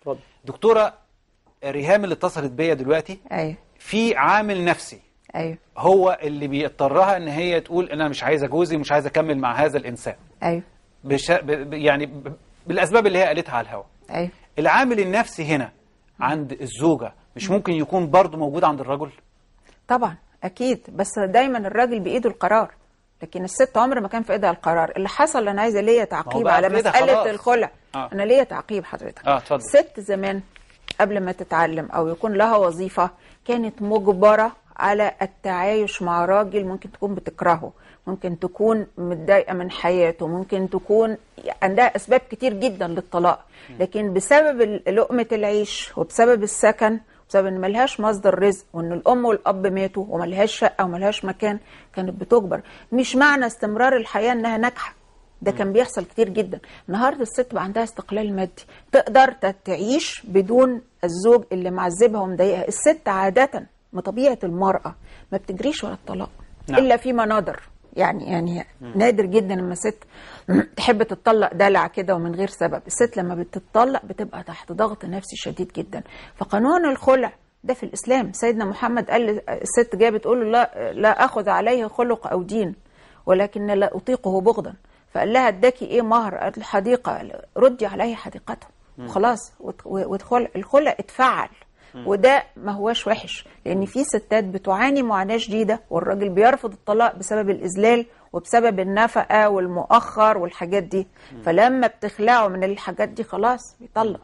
اتفضل دكتوره ريهام اللي اتصلت بيا دلوقتي ايوه في عامل نفسي ايوه هو اللي بيضطرها ان هي تقول انا مش عايزه جوزي ومش عايزه اكمل مع هذا الانسان ايوه بش... ب... ب- يعني ب... بالاسباب اللي هي قالتها على الهواء ايوه العامل النفسي هنا عند الزوجه مش ممكن يكون برضه موجود عند الرجل طبعا اكيد بس دايما الراجل بايده القرار لكن الست عمر ما كان في ايدها القرار اللي حصل انا عايزه ليا تعقيب بقى على كده مساله خلاص. الخلع آه. انا ليا تعقيب حضرتك اه اتفضل الست زمان قبل ما تتعلم او يكون لها وظيفه كانت مجبره على التعايش مع راجل ممكن تكون بتكرهه ممكن تكون متضايقه من حياته ممكن تكون عندها اسباب كتير جدا للطلاق لكن بسبب ال- لقمه العيش وبسبب السكن بسبب ان ملهاش مصدر رزق وان الام والاب ماتوا وملهاش شقه وملهاش مكان كانت بتجبر مش معنى استمرار الحياه انها ناجحه ده كان بيحصل كتير جدا النهارده الست بقى عندها استقلال مادي تقدر ت- تعيش بدون الزوج اللي معذبها ومضايقها الست عاده من طبيعه المراه ما بتجريش ورا الطلاق نعم. الا فيما نادر يعني يعني نادر جدا لما ست تحب تتطلق دلع كده ومن غير سبب الست لما بتتطلق بتبقى تحت ضغط نفسي شديد جدا فقانون الخلع ده في الاسلام سيدنا محمد قال الست جايه بتقول له لا لا اخذ عليه خلق او دين ولكن لا اطيقه بغضا فقال لها اداكي ايه مهر قالت له حديقه قال ردي عليه حديقته وخلاص وت- والخلع الخلع اتفعل وده ما هواش وحش لان في ستات بتعاني معاناه شديده والراجل بيرفض الطلاق بسبب الاذلال وبسبب النفقه والمؤخر والحاجات دي فلما بتخلعوا من الحاجات دي خلاص بيطلق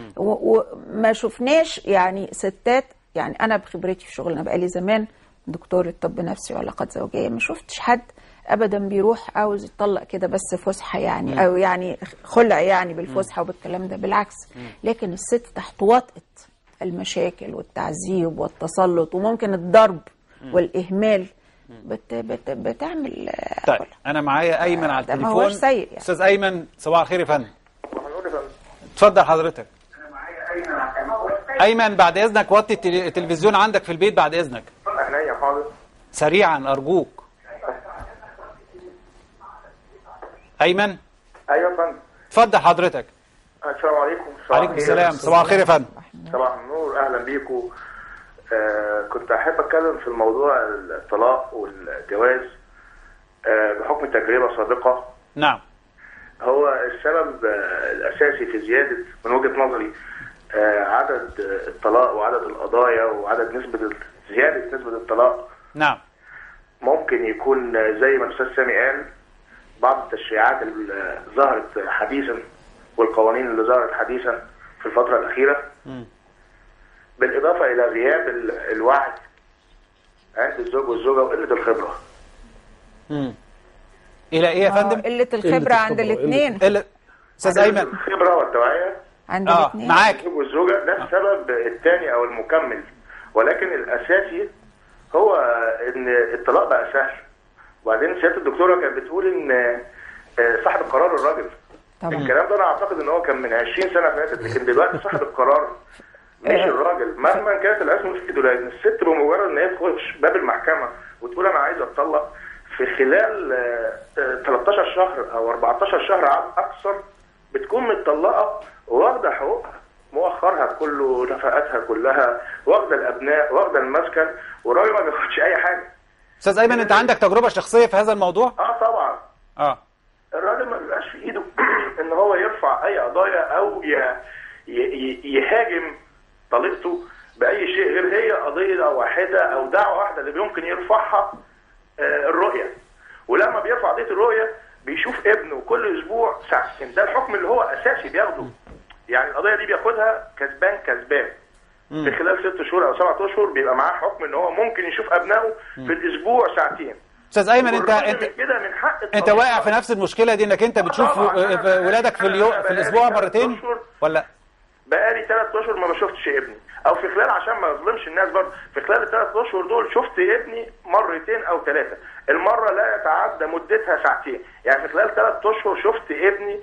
و- وما شفناش يعني ستات يعني انا بخبرتي في شغلنا بقالي زمان دكتورة طب نفسي وعلاقات زوجيه ما شفتش حد ابدا بيروح عاوز يتطلق كده بس فسحه يعني او يعني خلع يعني بالفسحه وبالكلام ده بالعكس لكن الست تحت وطأة المشاكل والتعذيب والتسلط وممكن الضرب والاهمال بت بت بتعمل آه، طيب خلع. انا معايا ايمن على ده ما التليفون هوش سيء يعني. استاذ ايمن صباح الخير يا فندم اتفضل حضرتك ايمن بعد اذنك وطي التلي- التلفزيون عندك في البيت بعد اذنك عينيا حاضر سريعا ارجوك ايمن ايوه يا فندم اتفضل حضرتك السلام عليكم صباح وعليكم الخير. السلام صباح الخير يا فندم صباح النور اهلا بيكم آه كنت احب اتكلم في الموضوع الطلاق والجواز آه بحكم تجربه سابقه نعم هو السبب آه الاساسي في زياده من وجهه نظري آه عدد آه، الطلاق وعدد القضايا وعدد نسبه ال- زياده نسبه الطلاق نعم ممكن يكون آه، زي ما الاستاذ سامي قال بعض التشريعات اللي آه، ظهرت حديثا والقوانين اللي ظهرت حديثا في الفتره الاخيره مم. بالاضافه الى غياب ال- الوعي عند الزوج والزوجه وقله الخبره مم. الى ايه يا آه، فندم قله الخبره عند الخبرة، الاثنين إلا- استاذ ايمن الخبره والتوعيه عند اه الاثنين معاك الزوج والزوجه ده السبب الثاني او المكمل ولكن الاساسي هو ان الطلاق بقى سهل وبعدين سياده الدكتوره كانت بتقول ان آه، صاحب القرار الراجل طبعا الكلام ده انا اعتقد ان هو كان من 20 سنه فاتت لكن دلوقتي صاحب القرار مش آه. الراجل مهما كانت الازمه في ايده لان الست بمجرد ان هي تخش باب المحكمه وتقول انا عايزه اتطلق في خلال آه، آه، 13 شهر او 14 شهر ع- اكثر بتكون متطلقه واخده حقوقها مؤخرها كله نفقاتها كلها واخده الابناء واخده المسكن والراجل ما بياخدش اي حاجه استاذ ايمن انت عندك تجربه شخصيه في هذا الموضوع اه طبعا اه الراجل ما بيبقاش في ايده ان هو يرفع اي قضايا او ي- ي- ي- يهاجم طليقته باي شيء غير هي قضيه واحده او دعوه واحده اللي يمكن يرفعها آه، الرؤيه ولما بيرفع قضيه الرؤيه بيشوف ابنه كل اسبوع ساعتين ده الحكم اللي هو اساسي بياخده يعني القضيه دي بياخدها كسبان كسبان في خلال ست شهور او سبعة اشهر بيبقى معاه حكم ان هو ممكن يشوف ابنائه في الاسبوع ساعتين استاذ ايمن انت والراجل انت كده من حق انت الطليقة. واقع في نفس المشكله دي انك انت بتشوف طبعاً. آه، أنا- ولادك في اليوم أنا في بقالي الاسبوع ثلاث مرتين أشهر ولا بقالي ثلاث اشهر ما بشوفتش ابني او في خلال عشان ما اظلمش الناس برضه في خلال الثلاث اشهر دول شفت ابني مرتين او ثلاثه المره لا يتعدى مدتها ساعتين يعني في خلال ثلاث اشهر شفت ابني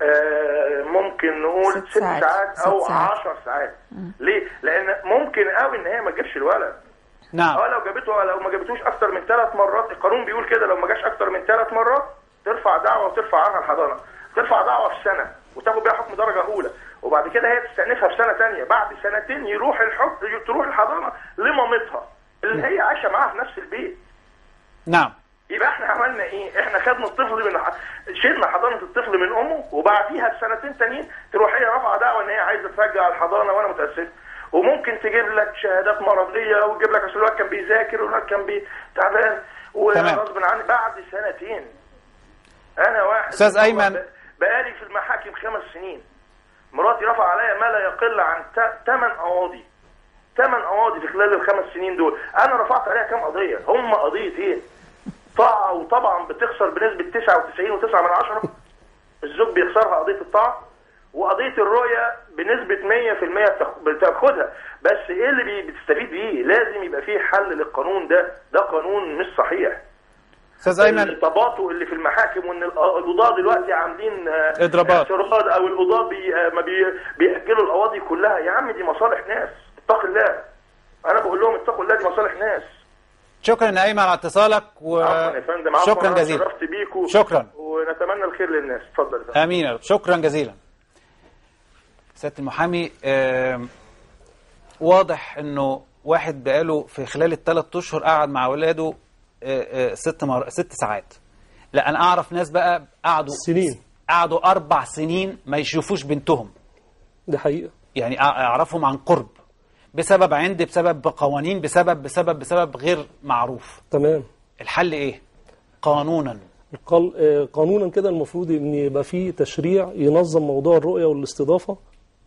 آه، ممكن نقول ست ست ساعات. ساعات, او ست ساعات. 10 ساعات ليه؟ لان ممكن قوي ان هي ما تجيبش الولد نعم اه لو جابته لو ما جابتوش اكتر من ثلاث مرات القانون بيقول كده لو ما جاش اكتر من ثلاث مرات ترفع دعوه وترفع عنها الحضانه ترفع دعوه في سنه وتاخد بيها حكم درجه اولى وبعد كده هي تستأنفها في سنة تانية بعد سنتين يروح الحب تروح الحضانة لمامتها اللي هي عايشة معاها في نفس البيت نعم يبقى احنا عملنا ايه؟ احنا خدنا الطفل من ح- شلنا حضانه الطفل من امه وبعديها بسنتين تانيين تروح هي رافعه دعوه ان هي عايزه ترجع الحضانه وانا متاسف وممكن تجيب لك شهادات مرضيه وتجيب لك اصل الواد كان بيذاكر والواد كان بي- تعبان تمام. وغصب عني بعد سنتين انا واحد أستاذ أيمن. ب- بقالي في المحاكم خمس سنين مراتي رفع عليا ما لا يقل عن ثمان قواضي ثمان قواضي في خلال الخمس سنين دول انا رفعت عليها كام قضيه هم قضيه ايه طاعه وطبعا بتخسر بنسبه 99.9 من عشرة الزوج بيخسرها قضيه الطاعه وقضيه الرؤيه بنسبه 100% بتاخ- بتاخدها بس ايه اللي بي- بتستفيد بيه لازم يبقى فيه حل للقانون ده ده قانون مش صحيح استاذ ايمن الارتباطه اللي في المحاكم وان ال- القضاه دلوقتي عاملين آه، إضرابات. اعتراض او القضاه بي آه، ما بي بيأجلوا القواضي كلها يا عم دي مصالح ناس اتق الله انا بقول لهم اتقوا الله دي مصالح ناس شكرا يا ايمن على اتصالك عفوا يا فندم عفوا وشكرا أنا جزيلا شرفت بيكوا شكرا ونتمنى الخير للناس اتفضل يا فندم. امين يا رب شكرا جزيلا سياده المحامي آم، واضح انه واحد بقاله في خلال الثلاث اشهر قعد مع اولاده آه، آه، ست مر... ست ساعات لا انا اعرف ناس بقى قعدوا سنين. قعدوا اربع سنين ما يشوفوش بنتهم دي حقيقة يعني أع- اعرفهم عن قرب بسبب عند بسبب قوانين بسبب بسبب بسبب غير معروف تمام الحل ايه قانونا القل... آه، قانونا كده المفروض ان يبقى فيه تشريع ينظم موضوع الرؤية والاستضافة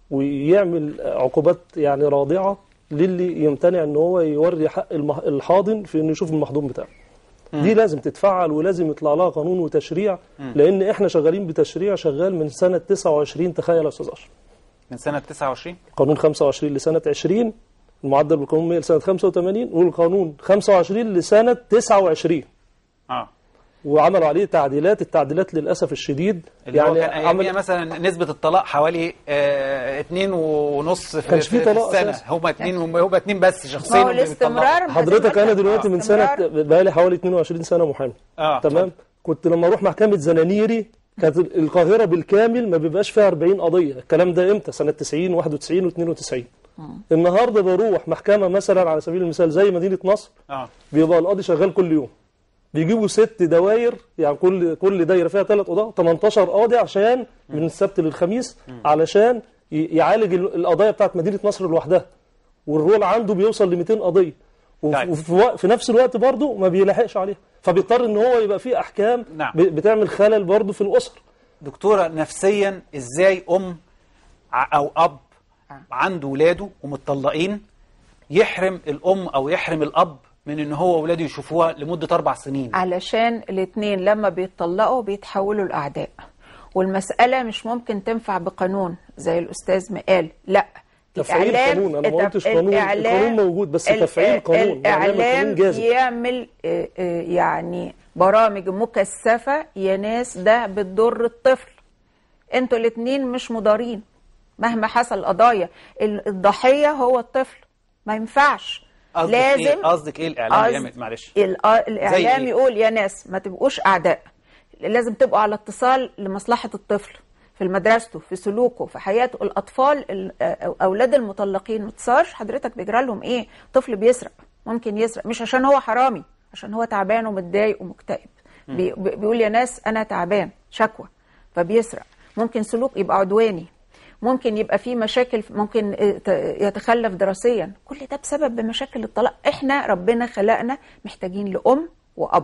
ويعمل عقوبات يعني رادعة للي يمتنع ان هو يوري حق المح... الحاضن في انه يشوف المحضون بتاعه دي لازم تتفعل ولازم يطلع لها قانون وتشريع لان احنا شغالين بتشريع شغال من سنة 29 تخيل يا استاذ اشرف من سنه 29 قانون 25 لسنة 20 المعدل بالقانون 100 لسنة 85 والقانون 25 لسنة 29 اه وعملوا عليه تعديلات التعديلات للأسف الشديد اللي يعني هو كان اياميها مثلا نسبة الطلاق حوالي آه اتنين ونص في, كانش في, في في طلاق السنة أساساً. هما اتنين هما اتنين بس ما شخصين هو اللي بيطلقوا. الاستمرار ما حضرتك زي ما أنا أنت- دلوقتي من استمرار. سنة بقالي حوالي 22 سنة محامي اه تمام كنت لما أروح محكمة زنانيري كانت القاهرة بالكامل ما بيبقاش فيها 40 قضية الكلام ده إمتى سنة 90 91 و92 النهاردة بروح محكمة مثلا على سبيل المثال زي مدينة نصر اه بيبقى القاضي شغال كل يوم بيجيبوا ست دواير يعني كل كل دايره فيها ثلاث قضاة 18 قاضي عشان من السبت للخميس علشان ي- يعالج ال- القضايا بتاعت مدينه نصر لوحدها والرول عنده بيوصل ل 200 قضيه وف- طيب. وفي وق- في نفس الوقت برضه ما بيلاحقش عليها فبيضطر ان هو يبقى فيه احكام نعم. ب- بتعمل خلل برضه في الاسر دكتورة نفسيا ازاي ام ع- او اب عنده ولاده ومتطلقين يحرم الام او يحرم الاب من ان هو ولاده يشوفوها لمدة اربع سنين علشان الاثنين لما بيتطلقوا بيتحولوا لأعداء والمسألة مش ممكن تنفع بقانون زي الأستاذ ما قال لا تفعيل قانون، أنا ما قلتش قانون، القانون موجود، بس تفعيل قانون، يعني يعمل الإعلام قانون جاذب. يعمل آه، آه، يعني برامج مكثفة يا ناس ده بتضر الطفل انتوا الاثنين مش مضارين مهما حصل قضايا ال- الضحية هو الطفل ما ينفعش قصدك لازم ايه قصدك ايه الاعلام قصد- بيعمل معلش ال- آه، الاعلام إيه؟ يقول يا ناس ما تبقوش اعداء لازم تبقوا على اتصال لمصلحه الطفل في مدرسته في سلوكه في حياته الاطفال ال- آه، اولاد المطلقين ما تصارش حضرتك بيجرى لهم ايه طفل بيسرق ممكن يسرق مش عشان هو حرامي عشان هو تعبان ومتضايق ومكتئب بي- بي- بيقول يا ناس انا تعبان شكوى فبيسرق ممكن سلوك يبقى عدواني ممكن يبقى في مشاكل ممكن اه، ت- يتخلف دراسيا كل ده بسبب مشاكل الطلاق احنا ربنا خلقنا محتاجين لأم وأب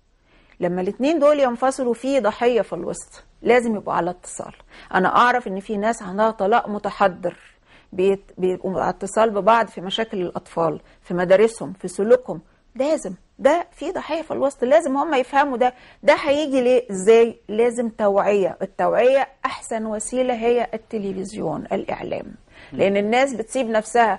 لما الاثنين دول ينفصلوا في ضحية في الوسط لازم يبقوا على اتصال انا اعرف ان في ناس عندها طلاق متحضر بيت- بيبقوا على اتصال ببعض في مشاكل الاطفال في مدارسهم في سلوكهم لازم ده في ضحيه في الوسط لازم هم يفهموا ده ده هيجي ليه ازاي لازم توعيه التوعيه احسن وسيله هي التلفزيون الاعلام لان الناس بتسيب نفسها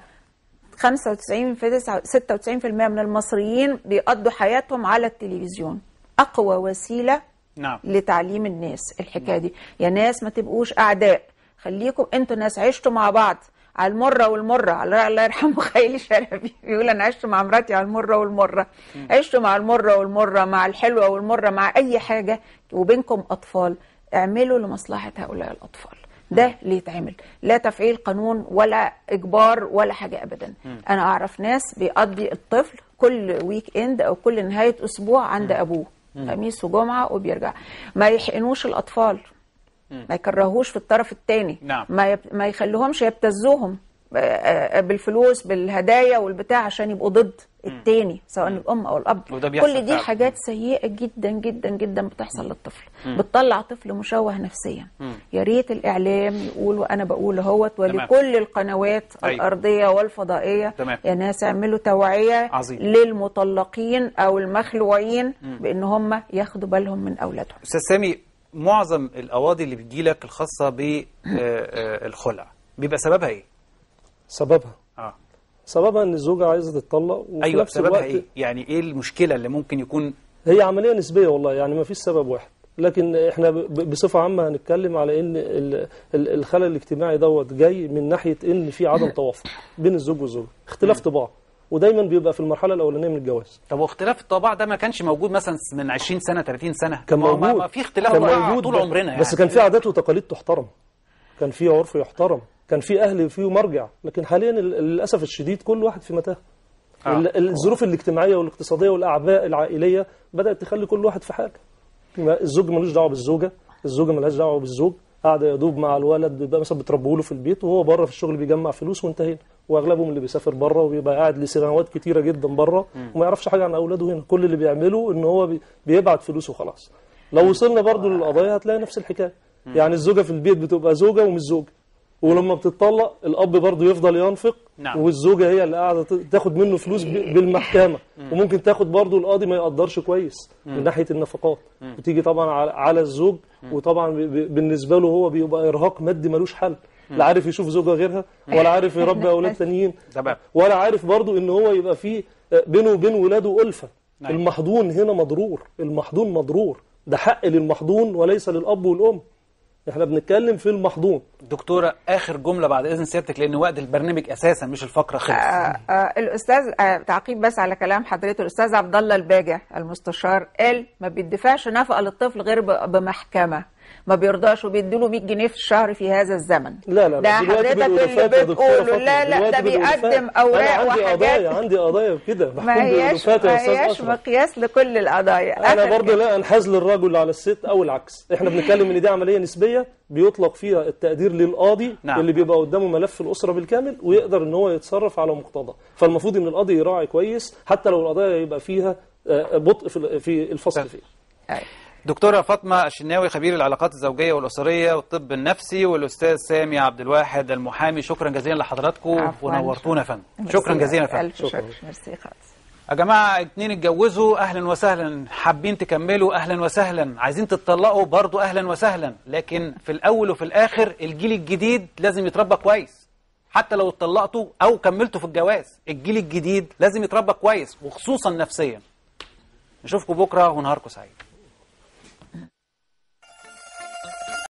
95 في 96% من المصريين بيقضوا حياتهم على التلفزيون اقوى وسيله نعم لتعليم الناس الحكايه دي يا ناس ما تبقوش اعداء خليكم انتوا ناس عشتوا مع بعض على المره والمره على رأي الله يرحمه خيلي شلبي بيقول انا عشت مع مراتي على المره والمره عشتوا مع المره والمره مع الحلوه والمره مع اي حاجه وبينكم اطفال اعملوا لمصلحه هؤلاء الاطفال ده اللي يتعمل لا تفعيل قانون ولا اجبار ولا حاجه ابدا انا اعرف ناس بيقضي الطفل كل ويك اند او كل نهايه اسبوع عند ابوه خميس وجمعه وبيرجع ما يحقنوش الاطفال ما يكرهوش في الطرف الثاني نعم. ما يب... ما يخلوهمش يبتزوهم آه، آه، بالفلوس بالهدايا والبتاع عشان يبقوا ضد التاني سواء الام او الاب وده بيحصل كل دي فعلا. حاجات سيئه جدا جدا جدا بتحصل للطفل بتطلع طفل مشوه نفسيا يا ريت الاعلام يقول وانا بقول اهوت ولكل القنوات أيوة. الارضيه والفضائيه تمام. يا ناس اعملوا توعيه عظيم. للمطلقين او المخلوعين بان هم ياخدوا بالهم من اولادهم استاذ سامي معظم القواضي اللي بتجيلك الخاصه بالخلع بيبقى سببها ايه؟ سببها اه سببها ان الزوجه عايزه تتطلق وفي ايوه نفس سببها الوقت ايه؟ يعني ايه المشكله اللي ممكن يكون هي عمليه نسبيه والله يعني ما فيش سبب واحد لكن احنا ب- ب- بصفه عامه هنتكلم على ان ال- ال- الخلل الاجتماعي دوت جاي من ناحيه ان في عدم توافق بين الزوج والزوجه اختلاف طباع ودايما بيبقى في المرحله الاولانيه من الجواز طب واختلاف الطباع ده ما كانش موجود مثلا من 20 سنه 30 سنه كان ما هو ما- موجود ما في اختلاف كان طباع موجود طول ب- عمرنا يعني بس كان في عادات وتقاليد تحترم كان في عرف يحترم كان في اهل فيه مرجع لكن حاليا ال- للاسف الشديد كل واحد في متاهه آه. ال- الظروف الاجتماعيه والاقتصاديه والاعباء العائليه بدات تخلي كل واحد في حاجه ما- الزوج ملوش دعوه بالزوجه الزوجه ملهاش دعوه بالزوج قاعده يدوب مع الولد بيبقى مثلا بتربوا له في البيت وهو بره في الشغل بيجمع فلوس وانتهينا واغلبهم اللي بيسافر بره وبيبقى قاعد لسنوات كتيره جدا بره وما يعرفش حاجه عن اولاده هنا كل اللي بيعمله ان هو بي- بيبعت فلوس وخلاص لو وصلنا برضو للقضايا هتلاقي نفس الحكايه يعني الزوجه في البيت بتبقى زوجه ومش زوجه ولما بتتطلق الاب برضه يفضل ينفق نعم. والزوجه هي اللي قاعده ت- تاخد منه فلوس ب- بالمحكمه وممكن تاخد برضه القاضي ما يقدرش كويس من ناحيه النفقات وتيجي طبعا على- على الزوج وطبعا ب- ب- بالنسبه له هو بيبقى ارهاق مادي ملوش حل لا عارف يشوف زوجه غيرها ولا عارف يربي اولاد تانيين تمام. ولا عارف برضه ان هو يبقى فيه بينه وبين ولاده ألفة نعم. المحضون هنا مضرور المحضون مضرور ده حق للمحضون وليس للاب والام احنا بنتكلم في المحضون دكتوره اخر جمله بعد اذن سيادتك لان وقت البرنامج اساسا مش الفقره خلص آه آه الاستاذ آه تعقيب بس على كلام حضرته الاستاذ عبد الله الباجع المستشار قال ما بيدفعش نفقه للطفل غير ب- بمحكمه ما بيرضاش وبيدوا 100 جنيه في الشهر في هذا الزمن لا لا ده لا دلوقتي حضرتك اللي بالألوفات يا دكتورة بتقوله فاطمة، لا لا ده دلوقتي بالألوفات. بيقدم اوراق أنا عندي قضايا وحاجات عندي قضايا كده ما بحكم هياش بالألوفات يا ما أستاذ هياش أشرف مقياس لكل القضايا انا آخر برضه لا انحاز للرجل على الست او العكس احنا بنتكلم ان دي عمليه نسبيه بيطلق فيها التقدير للقاضي نعم. اللي بيبقى قدامه ملف الاسره بالكامل ويقدر ان هو يتصرف على مقتضى فالمفروض ان القاضي يراعي كويس حتى لو القضايا يبقى فيها آه، بطء في- في الفصل فيه أيوة. دكتورة فاطمة الشناوي خبير العلاقات الزوجية والأسرية والطب النفسي والأستاذ سامي عبد الواحد المحامي شكرا جزيلا لحضراتكم عفواً. ونورتونا يا فندم شكرا ميرسي. جزيلا يا فندم الف شكر ميرسي خالص يا جماعة اتنين اتجوزوا أهلا وسهلا حابين تكملوا أهلا وسهلا عايزين تتطلقوا برضو أهلا وسهلا لكن في الأول وفي الآخر الجيل الجديد لازم يتربى كويس حتى لو اتطلقتوا أو كملتوا في الجواز الجيل الجديد لازم يتربى كويس وخصوصا نفسيا نشوفكم بكرة ونهاركم سعيد